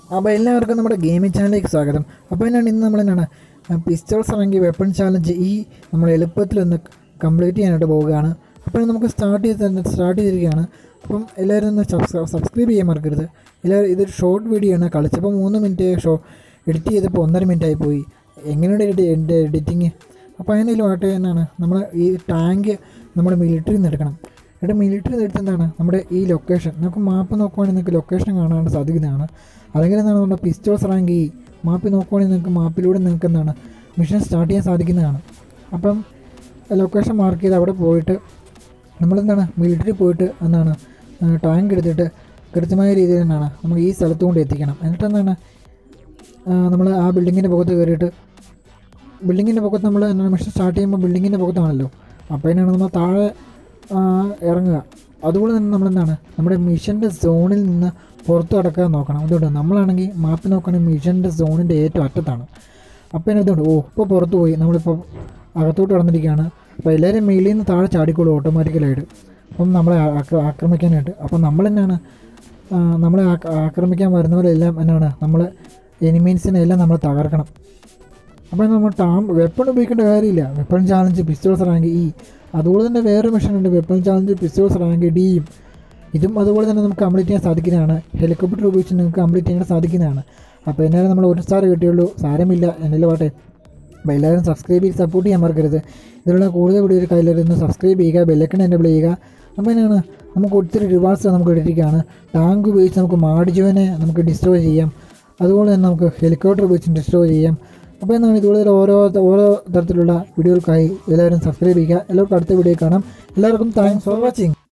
അപ്പോൾ എല്ലാവർക്കും നമ്മുടെ ഗെയിമിംഗ് ചാനലിലേക്ക് സ്വാഗതം അപ്പോൾ എന്നാണ് ഇന്ന് നമ്മൾ എന്നാണ് പിസ്റ്റോൾസ് ഇറങ്ങിയ വെപ്പൺ ചാലഞ്ച് ഈ നമ്മൾ എളുപ്പത്തിലൊന്ന് കംപ്ലീറ്റ് ചെയ്യാനായിട്ട് പോവുകയാണ് അപ്പോൾ നമുക്ക് സ്റ്റാർട്ട് ചെയ്ത് സ്റ്റാർട്ട് ചെയ്തിരിക്കുകയാണ് അപ്പം എല്ലാവരും ഒന്ന് സബ്സ്ക്രൈബ് ചെയ്യാൻ മറക്കരുത് എല്ലാവരും ഇതൊരു ഷോർട്ട് വീഡിയോ ആണ് കളിച്ചപ്പോൾ മൂന്ന് മിനിറ്റ് ഷോ എഡിറ്റ് ചെയ്തപ്പോൾ ഒന്നര മിനിറ്റ് ആയി പോയി എങ്ങനെയുണ്ട് എഡി എൻ്റെ എഡിറ്റിങ് അപ്പോൾ അതിനെങ്കിലും ആട്ടെ എന്നാണ് നമ്മൾ ഈ ടാങ്ക് നമ്മുടെ മിലിറ്ററിയിൽ നിന്ന് എടുക്കണം ഇവിടെ മിലിറ്ററി എടുത്ത് എന്താണ് നമ്മുടെ ഈ ലൊക്കേഷൻ നമുക്ക് മാപ്പ് നോക്കുവാണെങ്കിൽ നിങ്ങൾക്ക് ലൊക്കേഷൻ കാണാൻ സാധിക്കുന്നതാണ് അല്ലെങ്കിൽ എന്താണ് നമ്മുടെ പിസ്റ്റോൾസ് റാങ്ക് ഈ മാപ്പിൽ നോക്കുവാണെങ്കിൽ നിങ്ങൾക്ക് മാപ്പിലൂടെ നിങ്ങൾക്ക് എന്താണ് മിഷൻ സ്റ്റാർട്ട് ചെയ്യാൻ സാധിക്കുന്നതാണ് അപ്പം ലൊക്കേഷൻ മാർക്ക് ചെയ്ത് അവിടെ പോയിട്ട് നമ്മളെന്താണ് മിലിറ്ററി പോയിട്ട് എന്താണ് ടാങ്ക് എടുത്തിട്ട് കൃത്യമായ രീതിയിൽ എന്താണ് നമുക്ക് ഈ സ്ഥലത്ത് കൊണ്ട് എത്തിക്കണം എന്നിട്ട് എന്താണ് നമ്മൾ ആ ബിൽഡിങ്ങിൻ്റെ പുറത്ത് കയറിയിട്ട് ബിൽഡിങ്ങിൻ്റെ പുറത്ത് നമ്മൾ എന്താണ് മിഷൻ സ്റ്റാർട്ട് ചെയ്യുമ്പോൾ ബിൽഡിങ്ങിൻ്റെ പുറത്താണല്ലോ അപ്പോൾ അതിനാണ് നമ്മൾ താഴെ ആ, ഇറങ്ങുക അതുപോലെ തന്നെ നമ്മളെന്താണ് നമ്മുടെ മിഷൻ്റെ സോണിൽ നിന്ന് പുറത്ത് കടക്കാൻ നോക്കണം അതുകൊണ്ട് നമ്മളാണെങ്കിൽ മാപ്പ് നോക്കുകയാണെങ്കിൽ മിഷൻ്റെ സോണിൻ്റെ ഏറ്റവും അറ്റത്താണ് അപ്പോൾ അതിനകത്തുണ്ട് ഓ ഇപ്പോൾ പുറത്ത് പോയി നമ്മളിപ്പോൾ അകത്തോട്ട് കടന്നിരിക്കുകയാണ് അപ്പോൾ എല്ലാവരും മേളിൽ നിന്ന് താഴെ ചാടിക്കോളും ഓട്ടോമാറ്റിക്കലായിട്ട് അപ്പം നമ്മളെ ആക്ര- ആക്രമിക്കാനായിട്ട് അപ്പം നമ്മൾ തന്നെയാണ് ആ, നമ്മളെ ആക്ര- ആക്രമിക്കാൻ വരുന്നവരെല്ലാം എന്നാണ് നമ്മൾ എനിമീൻസിനെ എല്ലാം നമ്മൾ തകർക്കണം അപ്പോൾ നമ്മൾ ടാം വെപ്പൺ ഉപയോഗിക്കേണ്ട കാര്യമില്ല വെപ്പൺ ചാലഞ്ച് പിസ്റ്റോൾസ് റാങ്ക് ഇ അതുപോലെ തന്നെ വേറെ മിഷൻ ഉണ്ട് വെപ്പൺ ചാലഞ്ച് പിസ്റ്റോൾസ് റാങ്ക് ഡിയും ഇതും അതുപോലെ തന്നെ നമുക്ക് കംപ്ലീറ്റ് ചെയ്യാൻ സാധിക്കുന്നതാണ് ഹെലികോപ്റ്റർ ഉപയോഗിച്ച് നിങ്ങൾക്ക് കംപ്ലീറ്റ് ചെയ്യാൻ സാധിക്കുന്നതാണ് അപ്പോൾ എന്നാലും നമ്മൾ ഒരു സ്റ്റാർ കിട്ടിയുള്ളൂ സാരമില്ല എന്നല്ലേ പാട്ടെ അപ്പോൾ എല്ലാവരും സബ്സ്ക്രൈബ് ചെയ്ത് സപ്പോർട്ട് ചെയ്യാൻ മറക്കരുത് ഇതിലുള്ള കൂടുതൽ വീഡിയോ കയ്യിലിരുന്ന് സബ്സ്ക്രൈബ് ചെയ്യുക ബെല്ലക്കൺ എനേബിൾ ചെയ്യുക അപ്പോൾ എന്നാണ് നമുക്ക് ഒത്തിരി റിവാർഡ്സ് നമുക്ക് എടുത്തിരിക്കുകയാണ് ടാങ്ക് ഉപയോഗിച്ച് നമുക്ക് മാഡിജുവിനെ നമുക്ക് ഡിസ്ട്രോയ് ചെയ്യാം അതുപോലെ തന്നെ നമുക്ക് ഹെലികോപ്റ്റർ ഉപയോഗിച്ച് ഡിസ്ട്രോയ് ചെയ്യാം അപ്പോൾ എന്നാണ് ഇതുപോലെ ഓരോ ഓരോ തരത്തിലുള്ള വീഡിയോകൾക്കായി എല്ലാവരും സബ്സ്ക്രൈബ് ചെയ്യുക എല്ലാവർക്കും അടുത്ത വീഡിയോ കാണാം എല്ലാവർക്കും താങ്ക്സ് ഫോർ വാച്ചിങ്